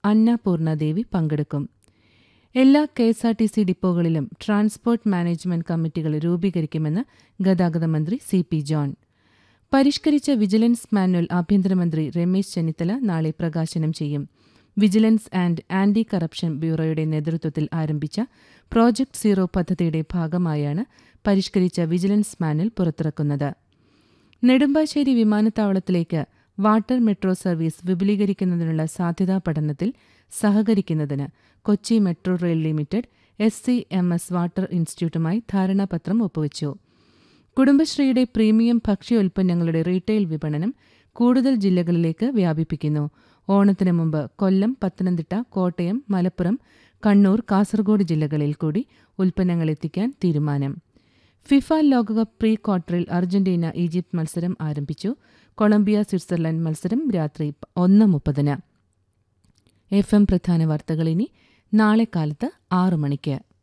അന്നപൂർണദേവി പങ്കെടുക്കും എല്ലാ K S R T C ഡിപ്പോകളിലും ട്രാൻസ്പോർട്ട് മാനേജ്മെന്റ് കമ്മിറ്റികൾ രൂപീകരിക്കുമെന്ന് ഗതാഗത മന്ത്രി സി പി ജോൺ പരിഷ്കരിച്ച വിജിലൻസ് മാനുവൽ ആഭ്യന്തരമന്ത്രി രമേശ് ചെന്നിത്തല നാളെ പ്രകാശനം ചെയ്യും വിജിലൻസ് ആൻഡ് ആന്റി കറപ്ഷൻ ബ്യൂറോയുടെ നേതൃത്വത്തിൽ ആരംഭിച്ച പ്രോജക്ട് സീറോ പദ്ധതിയുടെ ഭാഗമായാണ് പരിഷ്കരിച്ച വിജിലൻസ് മാനുവൽ പുറത്തിറക്കുന്നത് നെടുമ്പാശ്ശേരി വിമാനത്താവളത്തിലേക്ക് വാട്ടർ മെട്രോ സർവീസ് വിപുലീകരിക്കുന്നതിനുള്ള സാധ്യതാ പഠനത്തിൽ സഹകരിക്കുന്നതിന് Kochi metro rail limited S C M S water ഇൻസ്റ്റിറ്റ്യൂട്ടുമായി ധാരണാപത്രം ഒപ്പുവച്ചു കുടുംബശ്രീയുടെ പ്രീമിയം ഭക്ഷ്യോൽപ്പന്നങ്ങളുടെ റീറ്റെയിൽ വിപണനം കൂടുതൽ ജില്ലകളിലേക്ക് വ്യാപിപ്പിക്കുന്നു ഓണത്തിന് മുമ്പ് കൊല്ലം പത്തനംതിട്ട കോട്ടയം മലപ്പുറം കണ്ണൂർ കാസർഗോഡ് ജില്ലകളിൽ കൂടി ഉൽപ്പന്നങ്ങൾ എത്തിക്കാൻ തീരുമാനം ഫിഫ ലോകകപ്പ് പ്രീ ക്വാർട്ടറിൽ അർജന്റീന ഈജിപ്ത് മത്സരം ആരംഭിച്ചു കൊളംബിയ സ്വിറ്റ്സർലൻഡ് മത്സരം രാത്രി ഒന്ന് മുപ്പതിന് എഫ് എം പ്രധാന വാർത്തകൾ ഇനി നാളെ കാലത്ത് ആറു മണിക്ക്